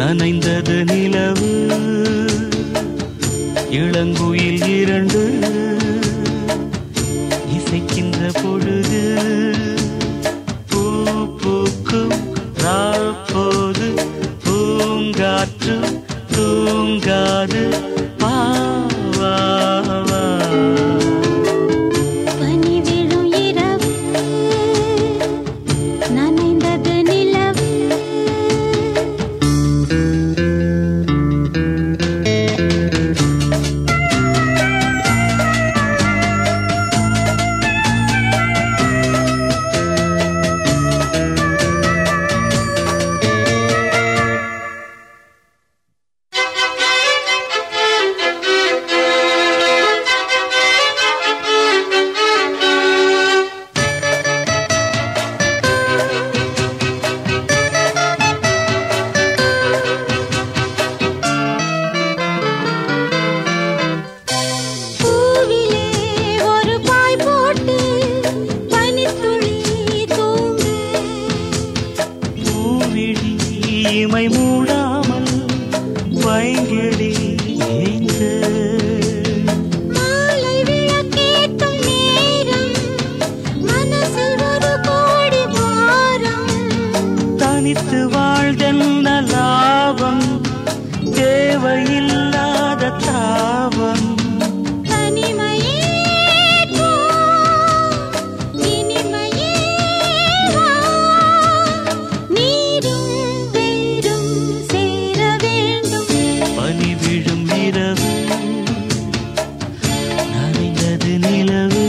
நனைந்தது நிலவு இளங்குயில் இரண்டு இசைக்கின்ற பொழுது பூ பூக்கும் ராப்போது பூங்காற்று தூங்காது வா, வா, வா. பனி விழும் இரவு நனைந்தது நிலவு பூவிலே ஒரு பாய் போட்டு பனித்துளி தூங்கு பூவிழி இமை மூடாமல் பைங்கிழி ஏங்க மாலை விளக்கேற்றும் நேரம் மனசில் ஒரு கோடி பாரம் தனித்து வாழ்தென்ன லாபம் தேவையில்லாத தாபம் தனிமையே போ, இனிமையே வா. நீரும் வேரும் சேர வேண்டும் பனி விழும் இரவு நனைந்தது நிலவு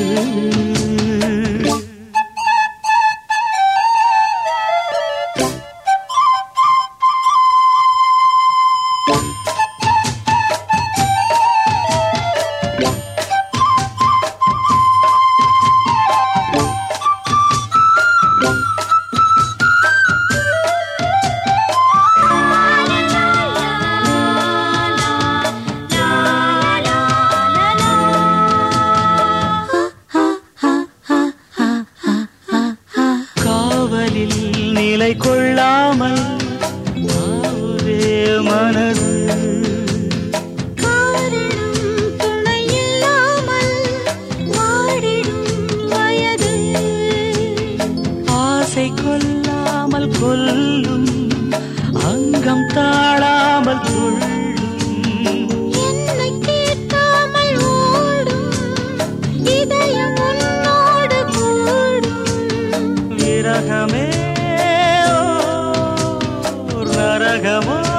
காவலில் நிலை கொள்ளாமல் ஆவுதே மனது காரணம் துணையில்லாமல் வாடிடும் வயது ஆசை கொல்லாமல் கொல்லும் அங்கம் தாழாமல் துள்ளும் என்னை கேட்காமல் ஓடும் இதயம் உன்னோடு கூடும் விரகமே ஓர் நரகமோ